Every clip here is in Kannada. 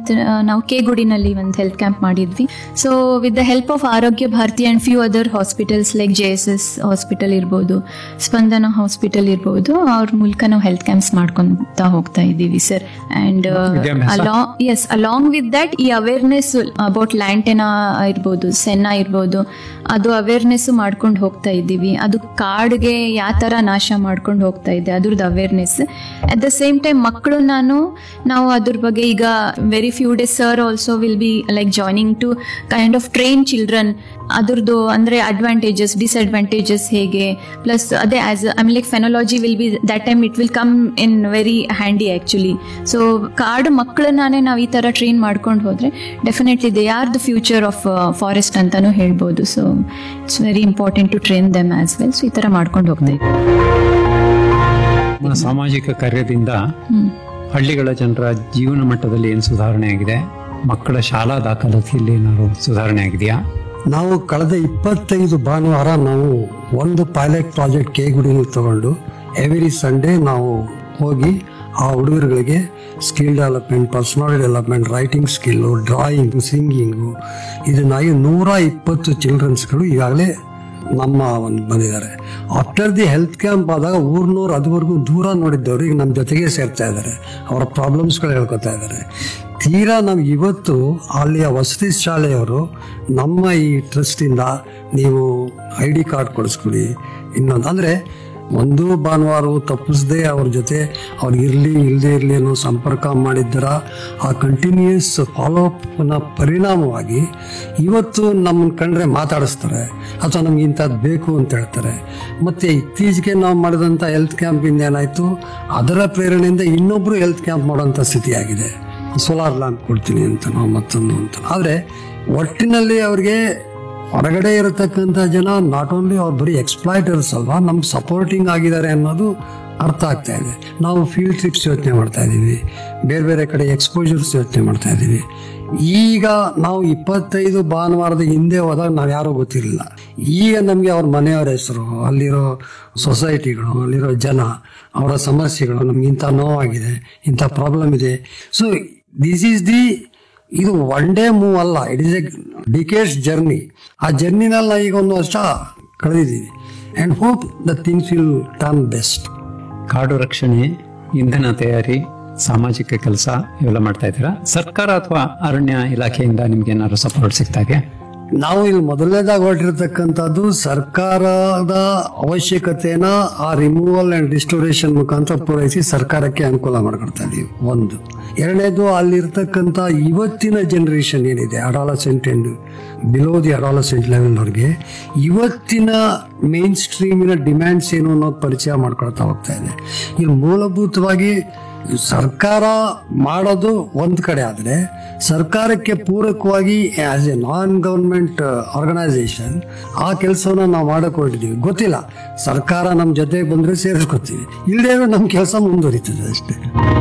ಸೆವೆಂತ್ ನಾವು ಕೇಗುಡಿನಲ್ಲಿ ಒಂದು ಹೆಲ್ತ್ ಕ್ಯಾಂಪ್ ಮಾಡಿದ್ವಿ so with the help of Arogya Bharati and few other hospitals like J S S hospital ಇರ್ಬೋದು ಸ್ಪಂದನ ಹಾಸ್ಪಿಟಲ್ ಇರ್ಬೋದು ಅವ್ರ ಮೂಲಕ ನಾವು ಹೆಲ್ತ್ ಕ್ಯಾಂಪ್ಸ್ ಮಾಡ್ಕೊತಾ ಹೋಗ್ತಾ ಇದ್ದೀವಿ ಸರ್ ಆ್ಯಂಡ್ ವಿದ್ಯಾಭ್ಯಾಸ? Along yes along with that ಈ ಅವೇರ್ನೆಸ್ ಅಬೌಟ್ ಲ್ಯಾಂಟೆನಾ ಇರ್ಬೋದು ಸೆನ್ನ ಇರ್ಬೋದು ಅದು ಅವೇರ್ನೆಸ್ ಮಾಡ್ಕೊಂಡು ಹೋಗ್ತಾ ಇದ್ದೀವಿ ಅದು ಕಾಡ್ಗೆ ಯಾವ ಥರ ನಾಶ ಮಾಡ್ಕೊಂಡು ಹೋಗ್ತಾ ಇದೆ ಅದ್ರದ್ದು awareness at the same time ಮಕ್ಕಳು ನಾನು ನಾವು ಅದ್ರ ಬಗ್ಗೆ ಈಗ very few days sir also will be like joining to kind of train children ಅದ್ರದ್ದು ಅಂದರೆ ಅಡ್ವಾಂಟೇಜಸ್ ಡಿಸ್ಅಡ್ವಾಂಟೇಜಸ್ ಹೇಗೆ ಪ್ಲಸ್ ಅದೇ as I mean like phenology will be that time it will come in very handy actually so ಕಾಡು ಮಕ್ಕಳನ್ನಾನೇ ನಾವು ಈ ಥರ ಟ್ರೈನ್ ಮಾಡ್ಕೊಂಡು ಹೋದರೆ definitely they are the future of forest ಅಂತಲೂ ಹೇಳ್ಬೋದು so it's very important to train them as well so ಈ ಥರ ಮಾಡ್ಕೊಂಡು ಹೋಗ್ತಾ ಇದ್ದೀವಿ ನಿಮ್ಮ ಸಾಮಾಜಿಕ ಕಾರ್ಯದಿಂದ ಹ್ಮ್. ಹಳ್ಳಿಗಳ ಜನರ ಜೀವನ ಮಟ್ಟದಲ್ಲಿ ಏನು ಸುಧಾರಣೆ ಆಗಿದೆ ಮಕ್ಕಳ ಶಾಲಾ ದಾಖಲಾತಿಯಲ್ಲಿ ಏನಾದ್ರು ಸುಧಾರಣೆ ಆಗಿದೆಯಾ ನಾವು ಕಳೆದ ಇಪ್ಪತ್ತೈದು ಭಾನುವಾರ ನಾವು ಒಂದು ಪೈಲಟ್ ಪ್ರಾಜೆಕ್ಟ್ ಕೇಗುಡಿನಲ್ಲಿ ತಗೊಂಡು ಎವ್ರಿ ಸಂಡೇ ನಾವು ಹೋಗಿ ಆ ಹುಡುಗರುಗಳಿಗೆ skill development personality development writing skill drawing singing ಇದನ್ನಾಗಿ ನೂರ ಇಪ್ಪತ್ತು ಚಿಲ್ಡ್ರನ್ಸ್ಗಳು ಈಗಾಗಲೇ ನಮ್ಮ ಒಂದು ಬಂದಿದ್ದಾರೆ ಆಫ್ಟರ್ ದಿ ಹೆಲ್ತ್ ಕ್ಯಾಂಪ್ ಆದಾಗ ಊರ್ನೂರು ಅದುವರೆಗೂ ದೂರ ನೋಡಿದ್ದವರು ಈಗ ನಮ್ಮ ಜೊತೆಗೆ ಸೇರ್ತಾ ಇದ್ದಾರೆ ಅವರ ಪ್ರಾಬ್ಲಮ್ಸ್ಗಳು ಹೇಳ್ಕೊತಾ ಇದ್ದಾರೆ ತೀರಾ ನಾವು ಇವತ್ತು ಅಲ್ಲಿಯ ವಸತಿ ಶಾಲೆಯವರು ನಮ್ಮ ಈ ಟ್ರಸ್ಟಿಂದ ನೀವು ಐ ಡಿ ಕಾರ್ಡ್ ಕೊಡಿಸ್ಕೊಡಿ ಇನ್ನೊಂದು ಅಂದರೆ ಒಂದು ಭಾನುವಾರ ತಪ್ಪಿಸದೆ ಅವ್ರ ಜೊತೆ ಅವ್ರಿಗೆ ಇರಲಿ ಇಲ್ಲದೆ ಇರಲಿ ಅನ್ನೋ ಸಂಪರ್ಕ ಮಾಡಿದ್ದರ ಆ ಕಂಟಿನ್ಯೂಸ್ ಫಾಲೋಅಪ್ನ ಪರಿಣಾಮವಾಗಿ ಇವತ್ತು ನಮ್ಮನ್ನು ಕಂಡ್ರೆ ಮಾತಾಡಿಸ್ತಾರೆ ಅಥವಾ ನಮ್ಗೆ ಇಂಥದ್ದು ಬೇಕು ಅಂತ ಹೇಳ್ತಾರೆ ಮತ್ತು ಇತ್ತೀಚೆಗೆ ನಾವು ಮಾಡಿದಂಥ ಹೆಲ್ತ್ ಕ್ಯಾಂಪಿಂದ ಏನಾಯಿತು ಅದರ ಪ್ರೇರಣೆಯಿಂದ ಇನ್ನೊಬ್ಬರು ಹೆಲ್ತ್ ಕ್ಯಾಂಪ್ ಮಾಡೋಂಥ ಸ್ಥಿತಿ ಆಗಿದೆ ಸೋಲಾರ್ ಲ್ಯಾಂಪ್ ಕೊಡ್ತೀನಿ ಅಂತ ನಾವು ಮತ್ತೊಂದು ಅಂತ ಆದರೆ ಒಟ್ಟಿನಲ್ಲಿ ಅವ್ರಿಗೆ ಹೊರಗಡೆ ಇರತಕ್ಕಂಥ ಜನ ನಾಟ್ ಓನ್ಲಿ ಅವ್ರು ಬರೀ ಎಕ್ಸ್ಪ್ಲಾಯ್ಟರ್ಸ್ ಅಲ್ವಾ ನಮ್ಗೆ ಸಪೋರ್ಟಿಂಗ್ ಆಗಿದ್ದಾರೆ ಅನ್ನೋದು ಅರ್ಥ ಆಗ್ತಾ ಇದೆ ನಾವು ಫೀಲ್ಡ್ ಟ್ರಿಪ್ಸ್ ಯೋಚನೆ ಮಾಡ್ತಾ ಇದ್ದೀವಿ ಬೇರೆ ಬೇರೆ ಕಡೆ ಎಕ್ಸ್ಪೋಜರ್ಸ್ ಯೋಚನೆ ಮಾಡ್ತಾ ಇದ್ದೀವಿ ಈಗ ನಾವು ಇಪ್ಪತ್ತೈದು ಭಾನುವಾರದ ಹಿಂದೆ ಹೋದಾಗ ನಾವು ಯಾರೂ ಗೊತ್ತಿರಲಿಲ್ಲ ಈಗ ನಮಗೆ ಅವ್ರ ಮನೆಯವರ ಹೆಸರು ಅಲ್ಲಿರೋ ಸೊಸೈಟಿಗಳು ಅಲ್ಲಿರೋ ಜನ ಅವರ ಸಮಸ್ಯೆಗಳು ನಮ್ಗೆ ಇಂಥ ನೋವಾಗಿದೆ ಇಂಥ ಪ್ರಾಬ್ಲಮ್ ಇದೆ ಸೊ ದಿಸ್ ಈಸ್ ದಿ ಇದು ಒನ್ ಡೇ ಮೂವ್ ಅಲ್ಲ it is a decades journey ಆ ಜರ್ನಿನಲ್ಲಿ ನಾವು ಈಗ ಒಂದು ವರ್ಷ ಕಳೆದಿದ್ದೀವಿ and hope the things will turn best ಕಾಡು ರಕ್ಷಣೆ ಇಂಧನ ತಯಾರಿ ಸಾಮಾಜಿಕ ಕೆಲಸ ಇವೆಲ್ಲ ಮಾಡ್ತಾ ಇದ್ದೀರಾ ಸರ್ಕಾರ ಅಥವಾ ಅರಣ್ಯ ಇಲಾಖೆಯಿಂದ ನಿಮ್ಗೆ ಏನಾದ್ರು ಸಪೋರ್ಟ್ ಸಿಗ್ತಾ ಇದೆಯಾ ನಾವು ಇಲ್ಲಿ ಮೊದಲನೇದಾಗಿ ಹೊರಟಿರ್ತಕ್ಕಂಥದ್ದು ಸರ್ಕಾರದ ಅವಶ್ಯಕತೆನ ಆ ರಿಮೂವಲ್ ಅಂಡ್ ರಿಸ್ಟೋರೇಷನ್ ಮುಖಾಂತರ ಪೂರೈಸಿ ಸರ್ಕಾರಕ್ಕೆ ಅನುಕೂಲ ಮಾಡ್ಕೊಡ್ತಾ ಇದೀವಿ ಒಂದು ಎರಡನೇದು ಅಲ್ಲಿರ್ತಕ್ಕಂಥ ಇವತ್ತಿನ ಜನರೇಷನ್ ಏನಿದೆ adolescent and below the adolescent ಲೆವೆಲ್ವರೆಗೆ ಇವತ್ತಿನ ಮೇನ್ ಸ್ಟ್ರೀಮಿನ ಡಿಮ್ಯಾಂಡ್ಸ್ ಏನು ಅನ್ನೋದು ಪರಿಚಯ ಮಾಡ್ಕೊಳ್ತಾ ಹೋಗ್ತಾ ಇದೆ ಇಲ್ಲಿ ಮೂಲಭೂತವಾಗಿ ಸರ್ಕಾರ ಮಾಡೋದು ಒಂದ್ ಕಡೆ ಆದ್ರೆ ಸರ್ಕಾರಕ್ಕೆ ಪೂರಕವಾಗಿ as a non government organisation ಆ ಕೆಲಸವನ್ನ ನಾವು ಮಾಡಕ್ ಹೊರಟಿದೀವಿ ಗೊತ್ತಿಲ್ಲ ಸರ್ಕಾರ ನಮ್ಮ ಜೊತೆಗೆ ಬಂದ್ರೆ ಸೇರಿಸ್ಕೊತೀವಿ ಇಲ್ಲದೇ ನಮ್ಮ ಕೆಲಸ ಮುಂದುವರಿತದೆ ಅಷ್ಟೇ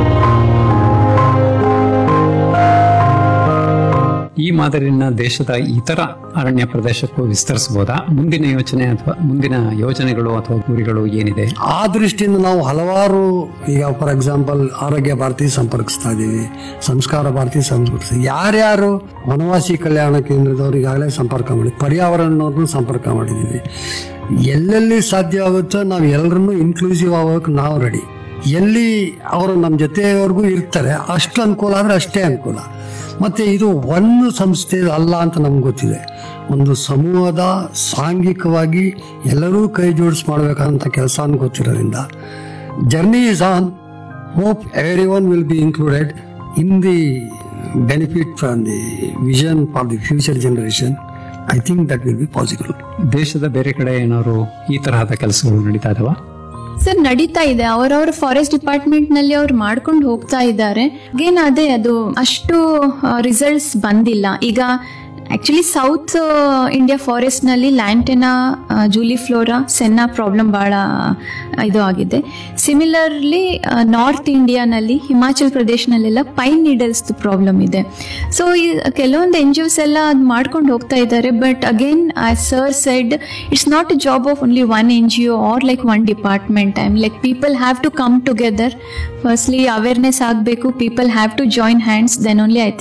ಈ ಮಾದರಿನ ದೇಶದ ಇತರ ಅರಣ್ಯ ಪ್ರದೇಶಕ್ಕೂ ವಿಸ್ತರಿಸಬಹುದಾ ಮುಂದಿನ ಯೋಚನೆ ಅಥವಾ ಮುಂದಿನ ಯೋಜನೆಗಳು ಅಥವಾ ಗುರಿಗಳು ಏನಿದೆ ಆ ದೃಷ್ಟಿಯಿಂದ ನಾವು ಹಲವಾರು ಈಗ ಫಾರ್ ಎಕ್ಸಾಂಪಲ್ ಆರೋಗ್ಯ ಭಾರತಿ ಸಂಪರ್ಕಿಸ್ತಾ ಇದ್ದೀವಿ ಸಂಸ್ಕಾರ ಭಾರತಿ ಸಂಪರ್ಕಿಸ್ತೀವಿ ಯಾರ್ಯಾರು ವನವಾಸಿ ಕಲ್ಯಾಣ ಕೇಂದ್ರದವ್ರು ಈಗಾಗಲೇ ಸಂಪರ್ಕ ಮಾಡಿ ಪರ್ಯಾವರಣವ್ರನ್ನೂ ಸಂಪರ್ಕ ಮಾಡಿದ್ದೀವಿ ಎಲ್ಲೆಲ್ಲಿ ಸಾಧ್ಯ ಆಗುತ್ತೋ ನಾವು ಎಲ್ಲರನ್ನೂ ಇನ್ಕ್ಲೂಸಿವ್ ಆಗೋಕೆ ನಾವು ರೆಡಿ ಎಲ್ಲಿ ಅವರು ನಮ್ಮ ಜೊತೆಯವರೆಗೂ ಇರ್ತಾರೆ ಅಷ್ಟು ಅನುಕೂಲ ಆದರೆ ಅಷ್ಟೇ ಅನುಕೂಲ ಮತ್ತೆ ಇದು ಒಂದು ಸಂಸ್ಥೆ ಅಲ್ಲ ಅಂತ ನಮ್ಗೆ ಗೊತ್ತಿದೆ ಒಂದು ಸಮೂಹದ ಸಾಂಘಿಕವಾಗಿ ಎಲ್ಲರೂ ಕೈ ಜೋಡಿಸಿ ಮಾಡಬೇಕಂತ ಕೆಲಸ ಗೊತ್ತಿರೋದ್ರಿಂದ journey is on hope every one will be included in the benefit from the vision for the future generation I think that will be possible ದೇಶದ ಬೇರೆ ಕಡೆ ಏನಾದ್ರು ಈ ತರಹದ ಕೆಲಸಗಳು ನಡೀತಾ ಇದಾವ ಸರ್ ನಡೀತಾ ಇದೆ ಅವರವರ ಫಾರೆಸ್ಟ್ ಡಿಪಾರ್ಟ್ಮೆಂಟ್ ನಲ್ಲಿ ಅವ್ರು ಮಾಡ್ಕೊಂಡು ಹೋಗ್ತಾ ಇದ್ದಾರೆ ಅಗೇನ್ ಅದೇ ಅದು ಅಷ್ಟು ರಿಸಲ್ಟ್ಸ್ ಬಂದಿಲ್ಲ ಈಗ ಆಕ್ಚುಲಿ ಸೌತ್ ಇಂಡಿಯಾ ಫಾರೆಸ್ಟ್ ನಲ್ಲಿ lantana juliflora senna problem ಬಹಳ ಇದು ಆಗಿದೆ ಸಿಮಿಲರ್ಲಿ ನಾರ್ತ್ ಇಂಡಿಯಾನಲ್ಲಿ ಹಿಮಾಚಲ್ ಪ್ರದೇಶನಲ್ಲೆಲ್ಲ ಪೈನ್ ನೀಡಲ್ಸ್ ಪ್ರಾಬ್ಲಮ್ ಇದೆ ಸೊ ಕೆಲವೊಂದು ಎನ್ ಜಿ ಒಸ್ ಎಲ್ಲ ಅದು ಮಾಡ್ಕೊಂಡು ಹೋಗ್ತಾ ಇದ್ದಾರೆ but again sir said it's not a job of only one N G O or like one department I'm like people have to come together firstly awareness ಆಗಬೇಕು people have to join hands then only I